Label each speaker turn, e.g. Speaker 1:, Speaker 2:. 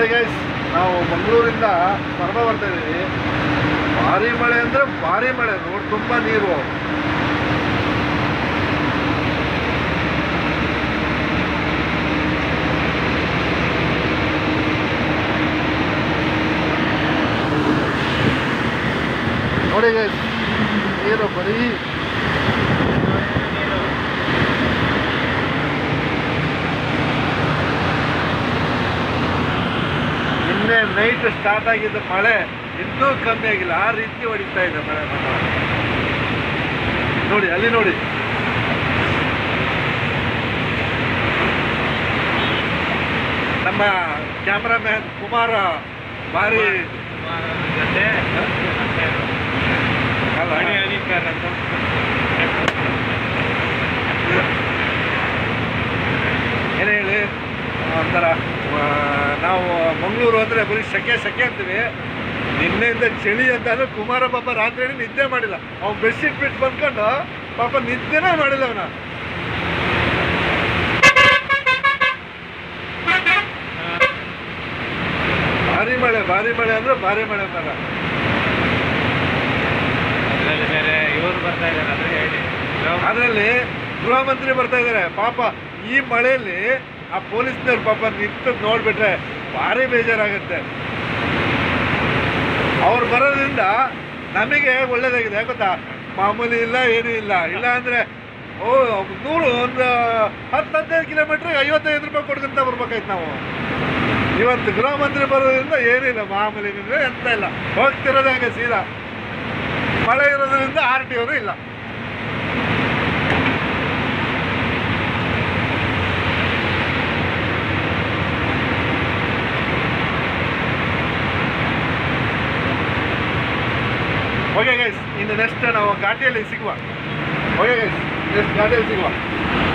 Speaker 1: ನೋಡಿ ಗೈಸ್ ನಾವು ಮಂಗಳೂರಿಂದ ಹೊರಬ ಬರ್ತಾ ಇದ್ದೀವಿ ಭಾರಿ ಮಳೆ ಅಂದರೆ ಭಾರಿ ಮಳೆ ರೋಡ್ ತುಂಬ ನೀರು ನೋಡಿ ಗೈಸ್ ನೀರು ಬರೀ ನಿನ್ನೆ ನೈಟ್ ಸ್ಟಾರ್ಟ್ ಆಗಿದ್ದ ಮಳೆ ಇನ್ನೂ ಕಮ್ಮಿ ಆಗಿಲ್ಲ ಆ ರೀತಿ ಹೊಡಿತಾ ಇದೆ ಮಳೆ ನಮ್ಮ ನೋಡಿ ಅಲ್ಲಿ ನೋಡಿ ನಮ್ಮ ಕ್ಯಾಮ್ರಾಮ್ಯಾನ್ ಕುಮಾರ ಭಾರಿ
Speaker 2: ಜೊತೆ
Speaker 1: ಅಲ್ಲ,
Speaker 2: ಮಣಿ ಅಧಿಕಾರ ಅಂತ
Speaker 1: ಏನೇ ಹೇಳಿ ಒಂಥರ ಆ, ನಾವು ಮಂಗಳೂರು ಅಂದರೆ ಬರೀ ಸೆಕೆ ಸೆಕೆ ಅಂತೀವಿ ನಿನ್ನೆಯಿಂದ ಚಳಿ ಅಂತ ಅಂದ್ರೆ ಕುಮಾರ ಪಾಪ ರಾತ್ರಿ ನಿದ್ದೆ ಮಾಡಿಲ್ಲ ಅವ್ನು ಬೆಡ್ಶೀಟ್ ಬಿಟ್ಟು ಬಂದ್ಕೊಂಡು ಪಾಪ ನಿದ್ದೆನೇ ಮಾಡಿಲ್ಲ ಅವನ ಭಾರಿ ಮಳೆ ಭಾರಿ ಮಳೆ ಅಂದ್ರೆ ಭಾರಿ ಮಳೆ ಮರ
Speaker 2: ಅದರಲ್ಲಿ ಬೇರೆ ಇವರು ಬರ್ತಾ ಇದ್ದಾರೆ ಅದು ಹೇಳಿ
Speaker 1: ಅದರಲ್ಲಿ ಗೃಹ ಮಂತ್ರಿ ಬರ್ತಾ ಇದ್ದಾರೆ ಪಾಪ ಈ ಮಳೆಯಲ್ಲಿ ಆ ಪೊಲೀಸ್ನವ್ರು ಪಾಪ ನಿಂತು ನೋಡ್ಬಿಟ್ರೆ ಭಾರಿ ಬೇಜಾರಾಗುತ್ತೆ ಅವ್ರು ಬರೋದ್ರಿಂದ ನಮಗೆ ಒಳ್ಳೇದಾಗಿದೆ ಯಾಕೆ ಗೊತ್ತಾ ಮಾಮೂಲಿ ಇಲ್ಲ ಏನೂ ಇಲ್ಲ ಇಲ್ಲ ಅಂದರೆ ಓ ನೂರು ಒಂದು ಹತ್ತು ಹದಿನೈದು ಕಿಲೋಮೀಟ್ರಿಗೆ ಐವತ್ತೈದು ರೂಪಾಯಿ ಕೊಡ್ಕೊಂತ ಬರ್ಬೇಕಾಯ್ತು ನಾವು ಇವತ್ತು ಗೃಹ ಮಂತ್ರಿ ಬರೋದ್ರಿಂದ ಏನಿಲ್ಲ ಮಾಮೂಲಿ ಏನಿಲ್ಲ ಎಂತ ಇಲ್ಲ ಹೋಗ್ತಿರೋದೇ ಹಂಗೆ ಸೀದಾ ಮಳೆ ಇರೋದ್ರಿಂದ ಆರ್ ಟಿ ಅವರು ಇಲ್ಲ ಓಕೆ ಗೈಸ್ ಇನ್ನು ನೆಕ್ಸ್ಟ್ ನಾವು ಘಾಟಿಯಲ್ಲಿ ಸಿಗುವ ಓಕೆ ಗೈಸ್ ನೆಕ್ಸ್ಟ್ ಘಾಟಿಯಲ್ಲಿ ಸಿಗುವ